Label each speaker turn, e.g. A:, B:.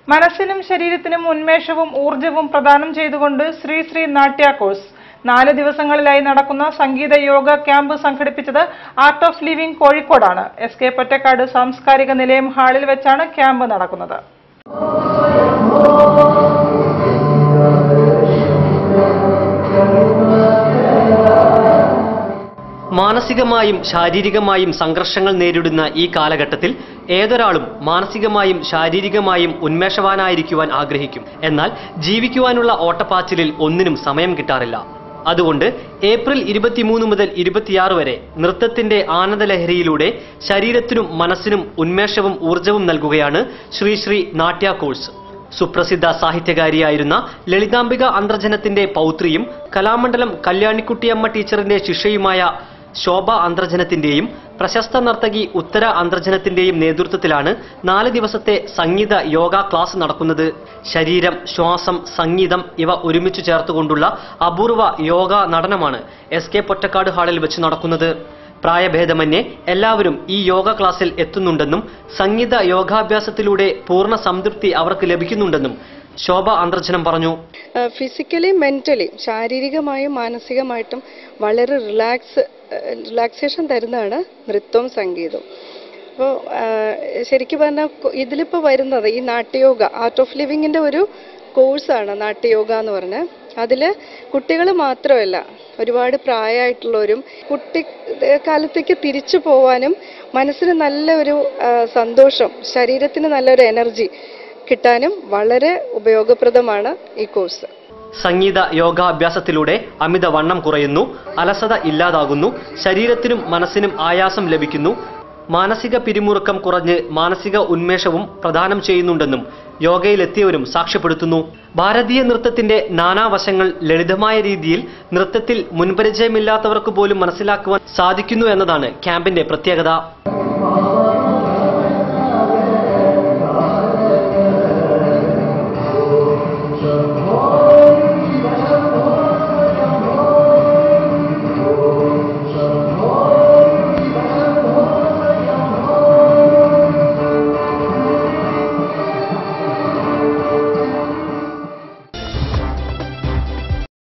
A: മനസ്സിനും ശരീരത്തിനും ഉന്മേഷവും ഊർജവും പ്രദാനം ചെയ്തുകൊണ്ട് ശ്രീ ശ്രീ നാട്യ കോഴ്സ് നാല് ദിവസങ്ങളിലായി നടക്കുന്ന സംഗീത യോഗ ക്യാമ്പ് സംഘടിപ്പിച്ചത് ആർട്ട് ഓഫ് ലിവിംഗ് കോഴിക്കോടാണ് എസ് കെ പൊറ്റക്കാട് സാംസ്കാരിക നിലയം ഹാളിൽ വെച്ചാണ് ക്യാമ്പ് നടക്കുന്നത്
B: മാനസികമായും ശാരീരികമായും സംഘർഷങ്ങൾ നേരിടുന്ന ഈ കാലഘട്ടത്തിൽ ഏതൊരാളും മാനസികമായും ശാരീരികമായും ഉന്മേഷവാനായിരിക്കുവാൻ ആഗ്രഹിക്കും എന്നാൽ ജീവിക്കുവാനുള്ള ഓട്ടപ്പാച്ചിലിൽ ഒന്നിനും സമയം കിട്ടാറില്ല അതുകൊണ്ട് ഏപ്രിൽ ഇരുപത്തിമൂന്ന് മുതൽ ഇരുപത്തിയാറ് വരെ നൃത്തത്തിന്റെ ആനന്ദലഹരിയിലൂടെ ശരീരത്തിനും മനസ്സിനും ഉന്മേഷവും ഊർജവും നൽകുകയാണ് ശ്രീ ശ്രീ നാട്യ കോഴ്സ് സുപ്രസിദ്ധ സാഹിത്യകാരിയായിരുന്ന ലളിതാംബിക അന്തർജനത്തിന്റെ പൗത്രിയും കലാമണ്ഡലം കല്യാണിക്കുട്ടിയമ്മ ടീച്ചറിന്റെ ശിഷ്യയുമായ ശോഭ അന്തർജനത്തിന്റെയും പ്രശസ്ത നർത്തകി ഉത്തര അന്തർജനത്തിന്റെയും നേതൃത്വത്തിലാണ് നാല് ദിവസത്തെ സംഗീത യോഗ ക്ലാസ് നടക്കുന്നത് ശരീരം ശ്വാസം സംഗീതം ഇവ ഒരുമിച്ച് ചേർത്തുകൊണ്ടുള്ള അപൂർവ യോഗ നടനമാണ് എസ് കെ പൊറ്റക്കാട് ഹാളിൽ വെച്ച് നടക്കുന്നത് പ്രായഭേദമന്യേ എല്ലാവരും ഈ യോഗ ക്ലാസ്സിൽ എത്തുന്നുണ്ടെന്നും സംഗീത യോഗാഭ്യാസത്തിലൂടെ പൂർണ്ണ സംതൃപ്തി അവർക്ക് ലഭിക്കുന്നുണ്ടെന്നും ശോഭ അന്തർജനം പറഞ്ഞു
C: ഫിസിക്കലി മെന്റലി ശാരീരികമായും മാനസികമായിട്ടും വളരെ റിലാക്സ് റിലാക്സേഷൻ തരുന്നതാണ് നൃത്തവും സംഗീതവും അപ്പോൾ ശരിക്കും പറഞ്ഞാൽ ഇതിലിപ്പോൾ വരുന്നത് ഈ നാട്യയോഗ ആർട്ട് ഓഫ് ലിവിങ്ങിൻ്റെ ഒരു കോഴ്സാണ് നാട്യയോഗ എന്ന് പറഞ്ഞാൽ അതിൽ കുട്ടികൾ മാത്രമല്ല ഒരുപാട് പ്രായമായിട്ടുള്ളവരും കുട്ടി കാലത്തേക്ക് തിരിച്ചു പോവാനും മനസ്സിന് നല്ലൊരു ആ, സന്തോഷം ശരീരത്തിന് നല്ലൊരു എനർജി കിട്ടാനും വളരെ ഉപയോഗപ്രദമാണ് ഈ കോഴ്സ്
B: സംഗീത യോഗാഭ്യാസത്തിലൂടെ അമിത വണ്ണം കുറയുന്നു അലസത ഇല്ലാതാകുന്നു ശരീരത്തിനും മനസ്സിനും ആയാസം ലഭിക്കുന്നു മാനസിക പിരിമുറുക്കം കുറഞ്ഞ് മാനസിക ഉന്മേഷവും പ്രദാനം ചെയ്യുന്നുണ്ടെന്നും യോഗയിലെത്തിയവരും സാക്ഷ്യപ്പെടുത്തുന്നു ഭാരതീയ നൃത്തത്തിന്റെ നാനാവശങ്ങൾ ലളിതമായ രീതിയിൽ നൃത്തത്തിൽ മുൻപരിചയമില്ലാത്തവർക്ക് പോലും മനസ്സിലാക്കുവാൻ സാധിക്കുന്നു എന്നതാണ് ക്യാമ്പിന്റെ പ്രത്യേകത